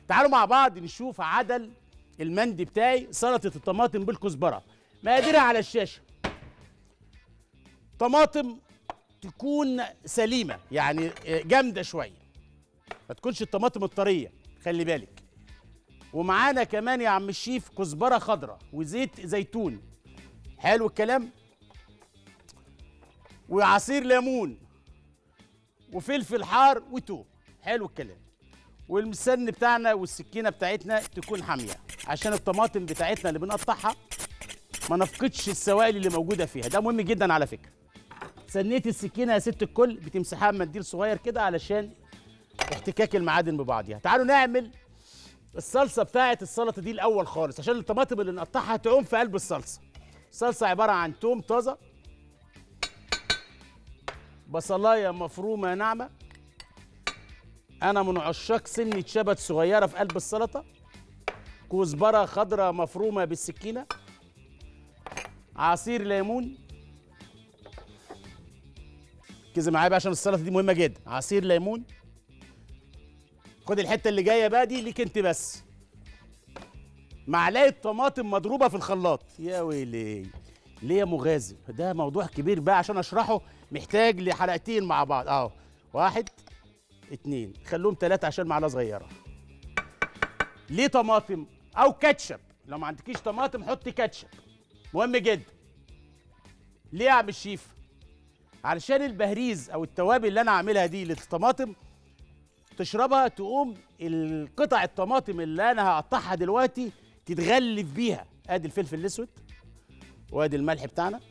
تعالوا مع بعض نشوف عدل المندي بتاعي سلطه الطماطم بالكزبره مقاديرها على الشاشه طماطم تكون سليمه يعني جامده شويه ما تكونش الطماطم الطريه خلي بالك ومعانا كمان يا عم الشيف كزبره خضراء وزيت زيتون حلو الكلام وعصير ليمون وفلفل حار وتوم حلو الكلام والمسن بتاعنا والسكينه بتاعتنا تكون حاميه عشان الطماطم بتاعتنا اللي بنقطعها ما نفقدش السوائل اللي موجوده فيها ده مهم جدا على فكره سنيه السكينه يا ست الكل بتمسحها بمنديل صغير كده علشان احتكاك المعادن ببعضها تعالوا نعمل الصلصه بتاعه السلطه دي الاول خالص عشان الطماطم اللي نقطعها تعوم في قلب الصلصه الصلصه عباره عن توم طازه بصلايه مفرومه ناعمه انا من عشاق سنه شبت صغيره في قلب السلطه كزبره خضراء مفرومه بالسكينه عصير ليمون ركزي معايا بقى عشان السلطه دي مهمه جدا عصير ليمون خد الحته اللي جايه بقى دي ليك انت بس معلقه طماطم مضروبه في الخلاط يا ويلي ليه يا مغازي ده موضوع كبير بقى عشان اشرحه محتاج لحلقتين مع بعض اهو واحد اتنين خلوهم تلاتة عشان معلقه صغيره ليه طماطم او كاتشب لو ما عندكيش طماطم حطي كاتشب مهم جدا ليه يا عم الشيف علشان البهريز او التوابل اللي انا عاملها دي للطماطم تشربها تقوم القطع الطماطم اللي انا هقطعها دلوقتي تتغلف بيها ادي الفلفل الاسود وادي الملح بتاعنا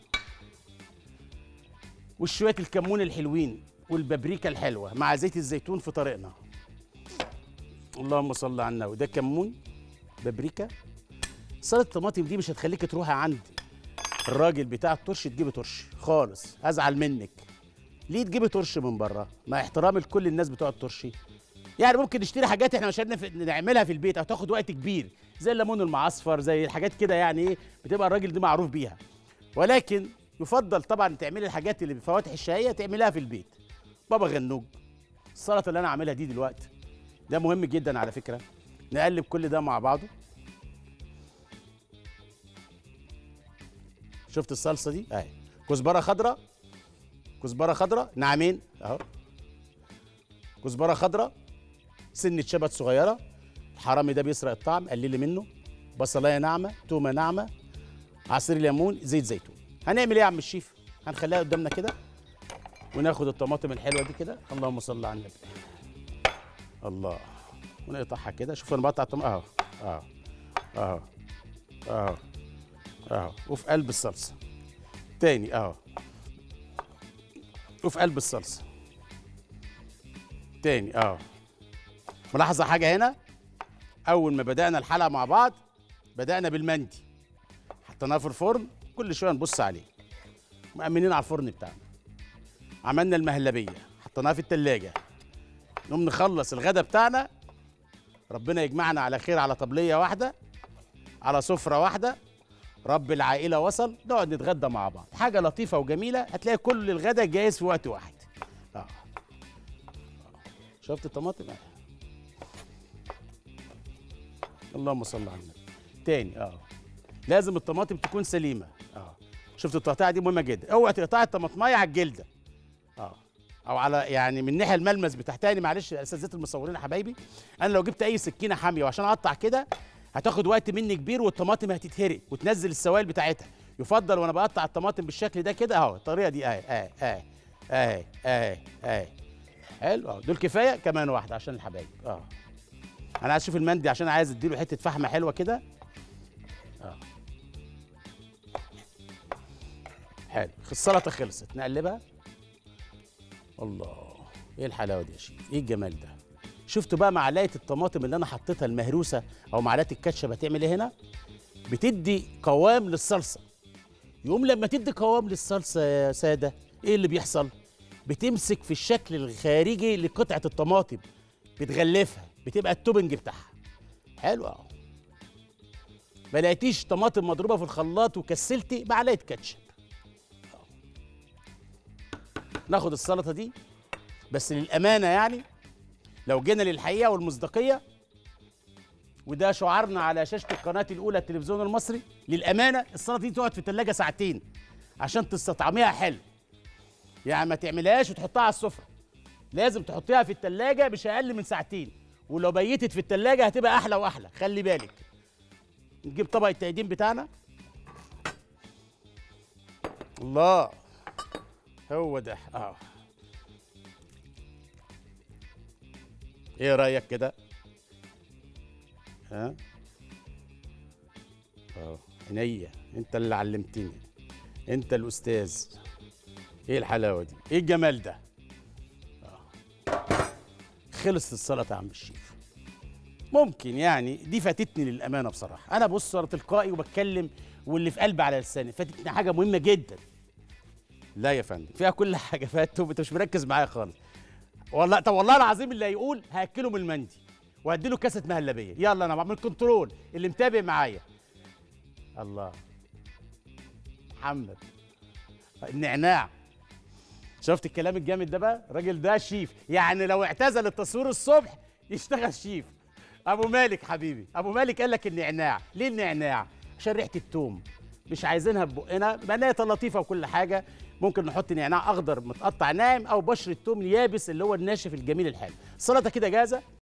وشويه الكمون الحلوين والبابريكا الحلوه مع زيت الزيتون في طريقنا اللهم صل على النبي ده كمون بابريكا سلطه الطماطم دي مش هتخليك تروحي عند الراجل بتاع الترش تجيبي ترش خالص ازعل منك ليه تجيبي ترش من بره مع احترامي لكل الناس بتوع الترشي يعني ممكن نشتري حاجات احنا مش هنف- نعملها في البيت او تاخد وقت كبير زي الليمون المعصفر زي الحاجات كده يعني ايه بتبقى الراجل دي معروف بيها ولكن يفضل طبعا تعملي الحاجات اللي بفواتح الشهيه تعملها في البيت بابا غنوج السلطه اللي انا عاملها دي دلوقتي ده مهم جدا على فكره نقلب كل ده مع بعضه شفت الصلصه دي اهي كزبره خضراء كزبره خضراء ناعمين اهو كزبره خضراء سنه شبت صغيره الحرامي ده بيسرق الطعم قللي منه بصلايه ناعمه تومه ناعمه عصير ليمون زيت زيتون هنعمل ايه يا عم الشيف هنخليها قدامنا كده وناخد الطماطم الحلوه دي كده اللهم صل على النبي الله ونقطعها كده شوف انا بقطع الطماطم اهو اهو اهو اهو اهو وفي قلب الصلصه تاني اهو وفي قلب الصلصه تاني اهو ملاحظه حاجه هنا اول ما بدانا الحلقه مع بعض بدانا بالمندي حطيناه في الفرن كل شويه نبص عليه مأمنين على الفرن بتاعنا عملنا المهلبيه حطيناها في التلاجة نقوم نخلص الغدا بتاعنا ربنا يجمعنا على خير على طبليه واحده على سفره واحده رب العائله وصل نقعد نتغدى مع بعض حاجه لطيفه وجميله هتلاقي كل الغدا جاهز في وقت واحد اه شفت الطماطم آه. اللهم صل على النبي تاني اه لازم الطماطم تكون سليمه اه شفت التقطيعه دي مهمه جدا اوعى تقطعي الطماطمايه على الجلده اه او على يعني من ناحيه الملمس بتاعتها يعني معلش اساتذه المصورين يا حبايبي انا لو جبت اي سكينه حاميه وعشان اقطع كده هتاخد وقت مني كبير والطماطم هتتهرق وتنزل السوائل بتاعتها يفضل وانا بقطع الطماطم بالشكل ده كده اهو الطريقه دي اهي اهي اهي اهي اهي اهي حلو اهو دول كفايه كمان واحده عشان الحبايب اه انا عايز اشوف المندي عشان عايز اديله حته فحمه حلوه كده اه حلو السلطه خلصت نقلبها الله ايه الحلاوه دي يا شيف ايه الجمال ده شفتوا بقى معلقه الطماطم اللي انا حطيتها المهروسه او معلقه الكاتشب هتعمل ايه هنا بتدي قوام للصلصه يقوم لما تدي قوام للصلصه يا ساده ايه اللي بيحصل بتمسك في الشكل الخارجي لقطعه الطماطم بتغلفها بتبقى التوبنج بتاعها حلو اهو ما لقيتيش طماطم مضروبه في الخلاط وكسلتي معلقه كاتشب أهو. ناخد السلطه دي بس للامانه يعني لو جينا للحقيقه والمصداقيه وده شعارنا على شاشه القناه الاولى التلفزيون المصري للامانه السلطه دي تقعد في الثلاجه ساعتين عشان تستطعميها حلو يعني ما تعملهاش وتحطها على السفره لازم تحطيها في الثلاجه مش اقل من ساعتين ولو بيتت في الثلاجه هتبقى احلى واحلى خلي بالك نجيب طبق التقديم بتاعنا الله هو ده اه ايه رايك كده ها اه عينيا انت اللي علمتني انت الاستاذ ايه الحلاوه دي ايه الجمال ده آه. خلصت السلطه يا عم الشيف ممكن يعني دي فاتتني للامانه بصراحه انا بص انا تلقائي وبتكلم واللي في قلبي على لساني فاتتني حاجه مهمه جدا لا يا فندم فيها كل حاجه فات انت مش مركز معايا خالص والله طب والله العظيم اللي هيقول هاكله من المندي وهديله كاسه مهلبيه يلا انا بعمل كنترول اللي متابع معايا الله محمد النعناع شفت الكلام الجامد ده بقى الراجل ده شيف يعني لو اعتزل التصوير الصبح يشتغل شيف ابو مالك حبيبي ابو مالك قال لك النعناع ليه النعناع عشان ريحه التوم مش عايزينها ببقنا بنايه لطيفه وكل حاجه ممكن نحط نعناع اخضر متقطع ناعم او بشر التوم اليابس اللي هو الناشف الجميل الحلو السلطه كده جاهزه